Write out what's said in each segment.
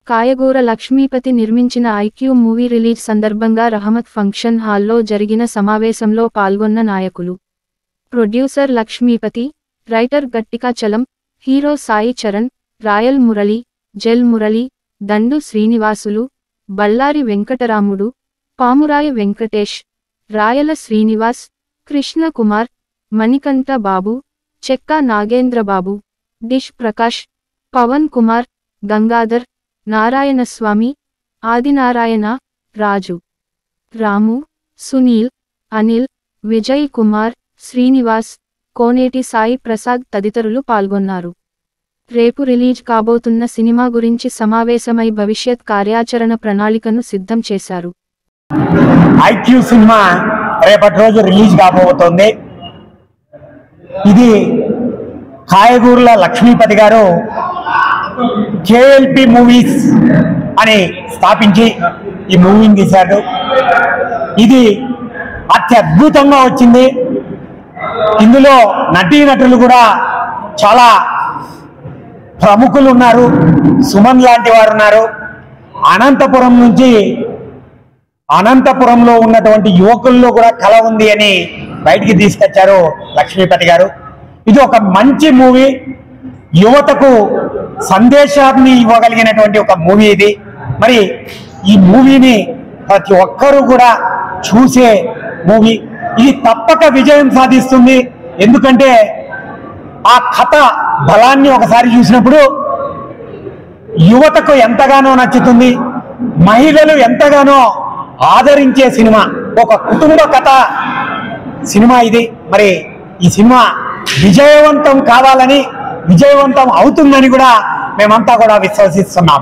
కాయగూర లక్ష్మీపతి నిర్మించిన IQ movie release సందర్భంగా Rahmat function హాల్లో జరిగిన సమావేశంలో పాల్గొన్న నాయకులు producer Lakshmipathi writer Gattikachalam hero Sai Charan Royal Murali జెల్ మురళి దండు శ్రీనివాసులు బళ్ళారి వెంకటరాముడు పామురాయ వెంకటేష్ రాయల శ్రీనివాస్ కృష్ణ కుమార్ మణికంఠ బాబు చెక్కా నాగేంద్రబాబు డిష్ ప్రకాష్ పవన్ కుమార్ గంగాధర్ నారాయణస్వామి ఆదినారాయణ రాజు రాము సునీల్ అనిల్ విజయ్ కుమార్ శ్రీనివాస్ కోనేటి సాయి ప్రసాద్ తదితరులు పాల్గొన్నారు రేపు రిలీజ్ కాబోతున్న సినిమా గురించి సమావేశమై భవిష్యత్ కార్యాచరణ ప్రణాళికను సిద్ధం చేశారు ఐక్యూ సినిమా రేపటి రోజు రిలీజ్ కాబోతోంది ఇది కాయగూరుల లక్ష్మీపతి గారు కేఎల్పి మూవీస్ అని స్థాపించి ఈ మూవీని తీశాడు ఇది అత్యద్భుతంగా వచ్చింది ఇందులో నటీనటులు కూడా చాలా ప్రముఖులు ఉన్నారు సుమన్ లాంటి వారు ఉన్నారు అనంతపురం నుంచి అనంతపురంలో ఉన్నటువంటి యువకుల్లో కూడా కళ ఉంది అని బయటికి తీసుకొచ్చారు లక్ష్మీపతి గారు ఇది ఒక మంచి మూవీ యువతకు సందేశాన్ని ఇవ్వగలిగినటువంటి ఒక మూవీ ఇది మరి ఈ మూవీని ప్రతి ఒక్కరూ కూడా చూసే మూవీ ఇది తప్పక విజయం సాధిస్తుంది ఎందుకంటే ఆ కథ బలాన్ని ఒకసారి చూసినప్పుడు యువతకు ఎంతగానో నచ్చుతుంది మహిళలు ఎంతగానో ఆదరించే సినిమా ఒక కుటుంబ కథ సినిమా ఇది మరి ఈ సినిమా విజయవంతం కావాలని విజయవంతం అవుతుందని కూడా మేమంతా కూడా విశ్వసిస్తున్నాం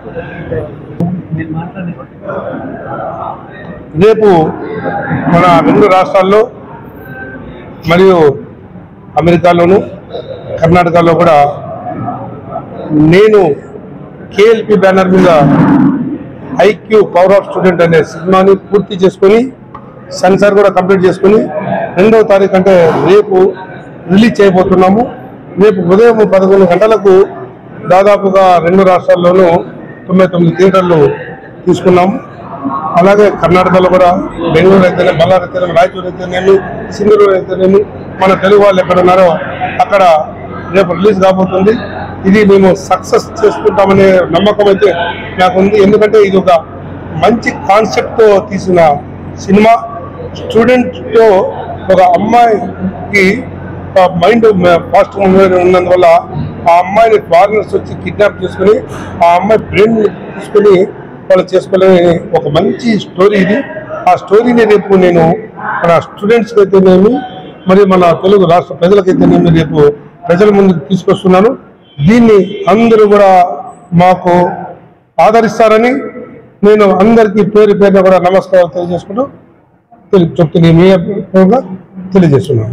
రేపు మన రెండు రాష్ట్రాల్లో మరియు అమెరికాలోను కర్ణాటకలో కూడా నేను కేఎల్పి బ్యానర్ మీద ఐక్యూ పవర్ ఆఫ్ స్టూడెంట్ అనే సినిమాని పూర్తి చేసుకొని సెన్సార్ కూడా కంప్లీట్ చేసుకొని రెండవ తారీఖు అంటే రేపు రిలీజ్ చేయబోతున్నాము రేపు ఉదయం పదకొండు గంటలకు దాదాపుగా రెండు రాష్ట్రాల్లోనూ తొంభై తొమ్మిది థియేటర్లు తీసుకున్నాము అలాగే కర్ణాటకలో కూడా బెంగళూరు అయితేనే బళ్ళారి అయితేనేమి రాయచూరు అయితేనేమి సింగళూరు అయితేనేమి మన తెలుగు వాళ్ళు ఎక్కడ ఉన్నారో అక్కడ రేపు రిలీజ్ కాబోతుంది ఇది మేము సక్సెస్ చేసుకుంటామనే నమ్మకం అయితే నాకు ఉంది ఎందుకంటే ఇది ఒక మంచి కాన్సెప్ట్తో తీసిన సినిమా స్టూడెంట్తో ఒక అమ్మాయికి మైండ్ ఫాస్ట్ ఉన్నందువల్ల ఆ అమ్మాయిని ఫారినర్స్ వచ్చి కిడ్నాప్ చేసుకుని ఆ అమ్మాయి బ్రెయిన్ తీసుకుని వాళ్ళు చేసుకోలేని ఒక మంచి స్టోరీ ఇది ఆ స్టోరీని రేపు నేను మన స్టూడెంట్స్కి అయితేనేమి మరి మన తెలుగు రాష్ట్ర ప్రజలకైతేనేమి రేపు ప్రజల ముందుకు తీసుకొస్తున్నాను దీన్ని అందరూ కూడా మాకు ఆదరిస్తారని నేను అందరికీ పేరు పేరున కూడా నమస్కారాలు తెలియజేసుకుంటూ తెలి- చెప్తుంది మీ అభిప్రాయంగా తెలియజేస్తున్నాను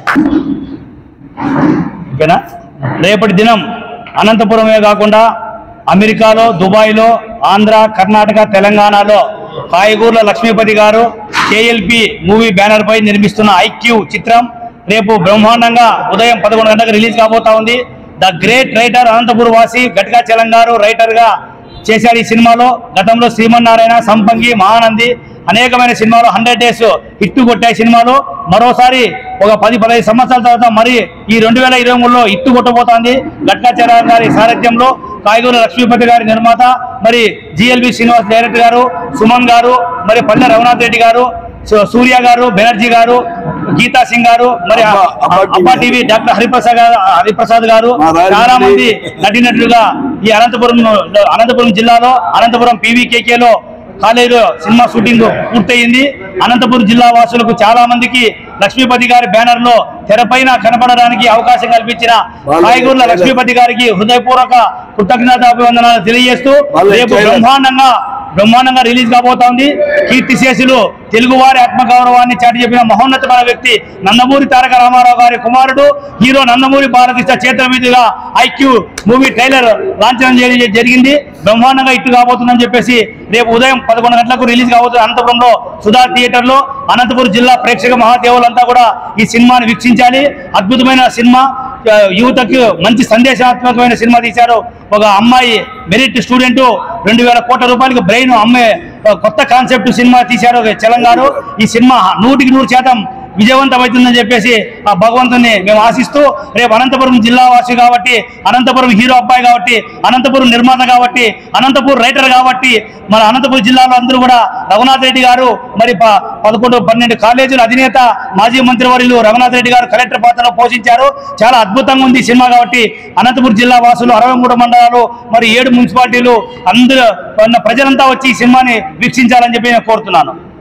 ఓకేనా రేపటి దినం అనంతపురమే కాకుండా అమెరికాలో దుబాయ్లో ఆంధ్ర కర్ణాటక తెలంగాణలో కాయగూర్ల లక్ష్మీపతి గారు కేఎల్పి మూవీ బ్యానర్ పై నిర్మిస్తున్న ఐక్యూ చిత్రం రేపు బ్రహ్మాండంగా ఉదయం పదకొండు గంటలకు రిలీజ్ కాబోతా ఉంది ద గ్రేట్ రైటర్ అనంతపురం వాసి గట్కా చలం గారు రైటర్ గా చేశారు ఈ సినిమాలో గతంలో శ్రీమన్నారాయణ సంపంగి మహానంది అనేకమైన సినిమాలు హండ్రెడ్ డేస్ హిట్ కొట్టాయి సినిమాలో మరోసారి ఒక పది పదహైదు సంవత్సరాల తర్వాత మరి ఈ రెండు వేల ఇరవై మూడులో హిట్ కొట్టబోతోంది గట్కాచార్య గారి సారథ్యంలో కాయగూర లక్ష్మీపతి గారి నిర్మాత మరి జిఎల్బి శ్రీనివాస్ డైరెక్టర్ గారు సుమన్ గారు మరి పల్లె రఘునాథ్ రెడ్డి గారు సూ- సూర్య గారు బెనర్జీ గారు గీతా సింగ్ గారు మరి అబ్బా టీవీ డాక్టర్ హరిప్రసాద్ గారు హరిప్రసాద్ గారు చాలా మంది నటినట్లుగా ఈ అనంతపురం అనంతపురం జిల్లాలో అనంతపురం పీవీకేకేలో కాలేజీలో సినిమా షూటింగ్ పూర్తయింది అనంతపురం జిల్లా వాసులకు చాలా మందికి లక్ష్మీపతి గారి బ్యానర్ లో తెరపైన కనపడడానికి అవకాశం కల్పించిన కాయగూరుల లక్ష్మీపతి గారికి హృదయపూర్వక కృతజ్ఞత అభివందనాలు తెలియజేస్తూ రేపు బ్రహ్మాండంగా బ్రహ్మాండంగా రిలీజ్ కాబోతోంది కీర్తి శేషులు తెలుగు వారి ఆత్మగౌరవాన్ని చాటి చెప్పిన మహోన్నతమైన వ్యక్తి నందమూరి తారక రామారావు గారి కుమారుడు హీరో నందమూరి బాలకృష్ణ చేతుల మీదుగా ఐక్యూ మూవీ ట్రైలర్ లాంఛనం చేయడం జరిగింది బ్రహ్మాండంగా ఇట్టు కాబోతుందని చెప్పేసి రేపు ఉదయం పదకొండు గంటలకు రిలీజ్ కాబోతుంది అనంతపురంలో సుధా థియేటర్లో అనంతపురం జిల్లా ప్రేక్షక మహాదేవులంతా కూడా ఈ సినిమాని వీక్షించాలి అద్భుతమైన సినిమా ఆ, యువతకు మంచి సందేశాత్మకమైన సినిమా తీశారు ఒక అమ్మాయి మెరిట్ స్టూడెంట్ రెండు వేల కోట్ల రూపాయలకి బ్రెయిన్ అమ్మే ఆ, కొత్త కాన్సెప్ట్ సినిమా తీశారు తెలంగాణ ఈ సినిమా నూటికి నూరు శాతం విజయవంతమవుతుందని చెప్పేసి ఆ భగవంతుని మేము ఆశిస్తూ రేపు అనంతపురం జిల్లా వాసి కాబట్టి అనంతపురం హీరో అబ్బాయి కాబట్టి అనంతపురం నిర్మాత కాబట్టి అనంతపురం రైటర్ కాబట్టి మన అనంతపురం జిల్లాలో అందరూ కూడా రఘునాథ్ రెడ్డి గారు మరి ప- పదకొండు పన్నెండు కాలేజీల అధినేత మాజీ మంత్రివర్యులు రఘునాథ్ రెడ్డి గారు కలెక్టర్ పాత్రలో పోషించారు చాలా అద్భుతంగా ఉంది ఈ సినిమా కాబట్టి అనంతపురం జిల్లా వాసులు అరవై మూడు మండలాలు మరి ఏడు మున్సిపాలిటీలు అందరూ ఉన్న ప్రజలంతా వచ్చి ఈ సినిమాని వీక్షించాలని చెప్పి నేను కోరుతున్నాను